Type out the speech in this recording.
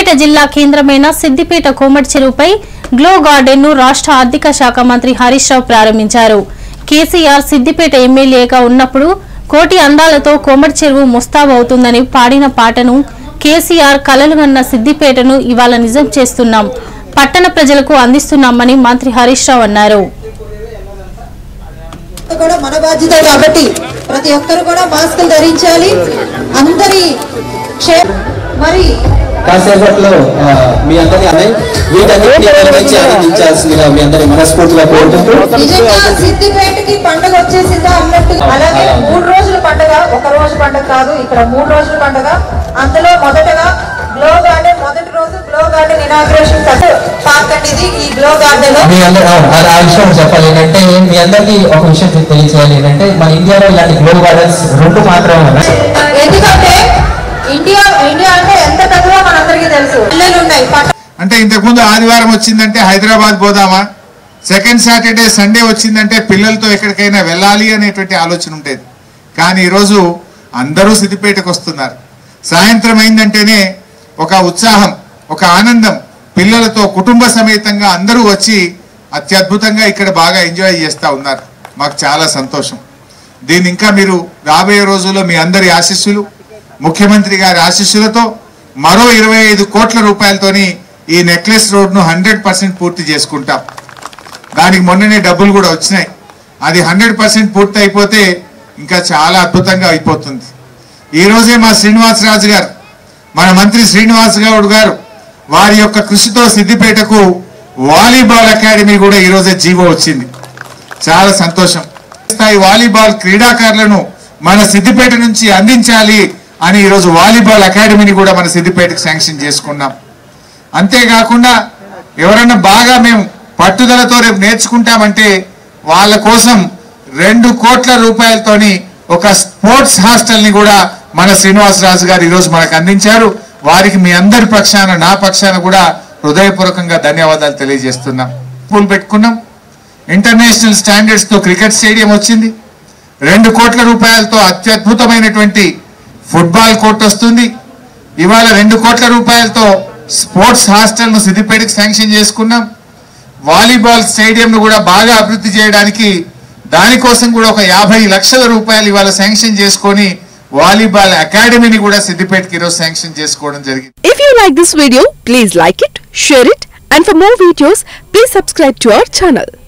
సిద్దిపేట జిల్లా కేంద్రమైన సిద్దిపేట కోమటి చెరువుపై గ్లో గార్డెన్ ను రాష్ట్ర ఆర్థిక శాఖ మంత్రి హరీష్ రావు ప్రారంభించారు కేసీఆర్ సిద్దిపేట ఎమ్మెల్యేగా ఉన్నప్పుడు కోటి అందాలతో కోమటి చెరువు ముస్తాబవుతుందని పాడిన పాటను కేసీఆర్ కలలుగన్న సిద్దిపేటను ఇవాళ నిజం చేస్తున్నాం పట్టణ ప్రజలకు అందిస్తున్నామని మంత్రి హరీష్ రావు అన్నారు కూడా మన బాధ్యత కాబట్టి ప్రతి ఒక్కరు కూడా మాస్కులు ధరించాలి అందరి క్షే మరి కాసేపట్లో ఆ, మీ అందరి అన్నయ్య వీటన్నిటిని నిర్వహించి ఆనందించాల్సిందిగా మీ అందరి మనస్ఫూర్తిగా కోరుకుంటూ నిజంగా సిద్దిపేటకి పండుగ వచ్చేసిందా అన్నట్టు అలాగే మూడు రోజుల పండుగ ఒక రోజు పండుగ కాదు ఇక్కడ మూడు రోజుల పండుగ అందులో మొదటగా గ్లో గార్డెన్ మొదటి రోజు గ్లో గార్డెన్ ఇనాగ్రేషన్ పార్క్ అండి ఇది ఈ గ్లో గార్డెన్ లో మీ అందరూ ఆ, ఆ విషయం చెప్పాలి ఏంటంటే మీ అందరికీ ఒక విషయం తెలియచేయాలి ఏంటంటే మన ఇండియాలో ఇలాంటి గ్లో గార్డెన్స్ రెండు మాత్రమే ఉన్నాయి ఎందుకంటే ఇండియా ఇండియా అంటే ఎంత పెద్దదో మనందరికీ తెలుసు పిల్లలు ఉన్నాయి పట్ట- అంటే ఇంతకుముందు ఆదివారం వచ్చిందంటే హైదరాబాద్ పోదామా సెకండ్ సాటర్డే సండే వచ్చిందంటే పిల్లలతో ఎక్కడికైనా వెళ్ళాలి అనేటువంటి ఆలోచన ఉండేది కానీ ఈరోజు అందరూ సిద్దిపేటకు వస్తున్నారు సాయంత్రం అయిందంటేనే ఒక ఉత్సాహం ఒక ఆనందం పిల్లలతో కుటుంబ సమేతంగా అందరూ వచ్చి అత్యద్భుతంగా ఇక్కడ బాగా ఎంజాయ్ చేస్తూ ఉన్నారు మాకు చాలా సంతోషం దీన్ని ఇంకా మీరు రాబోయే రోజుల్లో మీ అందరి ఆశీస్సులు ముఖ్యమంత్రి గారి ఆశీస్సులతో మరో ఇరవై ఐదు కోట్ల రూపాయలతోని ఈ నెక్లెస్ రోడ్ను హండ్రెడ్ పర్సెంట్ పూర్తి చేసుకుంటాం దానికి మొన్ననే డబ్బులు కూడా వచ్చినాయి అది హండ్రెడ్ పర్సెంట్ పూర్తి అయిపోతే ఇంకా చాలా అద్భుతంగా అయిపోతుంది ఈ రోజే మా శ్రీనివాసరాజు గారు మన మంత్రి శ్రీనివాస్ గౌడ్ గారు వారి యొక్క కృషితో సిద్దిపేటకు వాలీబాల్ అకాడమీ కూడా ఈ రోజే జీవో వచ్చింది చాలా సంతోషం స్థాయి వాలీబాల్ క్రీడాకారులను మన సిద్దిపేట నుంచి అందించాలి అని ఈరోజు వాలీబాల్ అకాడమీని కూడా మన సిద్దిపేటకు శాంక్షన్ చేసుకున్నాం అంతేకాకుండా ఎవరన్నా బాగా మేము పట్టుదలతో రేపు నేర్చుకుంటామంటే వాళ్ళ కోసం రెండు కోట్ల రూపాయలతోని ఒక స్పోర్ట్స్ హాస్టల్ ని కూడా మన శ్రీనివాసరాజు గారు ఈరోజు మనకు అందించారు వారికి మీ అందరి పక్షాన నా పక్షాన కూడా హృదయపూర్వకంగా ధన్యవాదాలు తెలియజేస్తున్నాం పూల్ పెట్టుకున్నాం ఇంటర్నేషనల్ స్టాండర్డ్స్ తో క్రికెట్ స్టేడియం వచ్చింది రెండు కోట్ల రూపాయలతో అత్యద్భుతమైనటువంటి ఫుట్బాల్ కోర్ట్ వస్తుంది ఇవాళ రెండు కోట్ల రూపాయలతో స్పోర్ట్స్ హాస్టల్ ను సిద్దిపేటకి శాంక్షన్ చేసుకున్నాం వాలీబాల్ స్టేడియం ను కూడా బాగా అభివృద్ధి చేయడానికి దానికోసం కూడా ఒక యాభై లక్షల రూపాయలు ఇవాళ శాంక్షన్ చేసుకొని వాలీబాల్ అకాడమీని కూడా సిద్దిపేటకి ఈరోజు శాంక్షన్ చేసుకోవడం జరిగింది If you like this video, please like it, share it, and for more videos, please subscribe to our channel.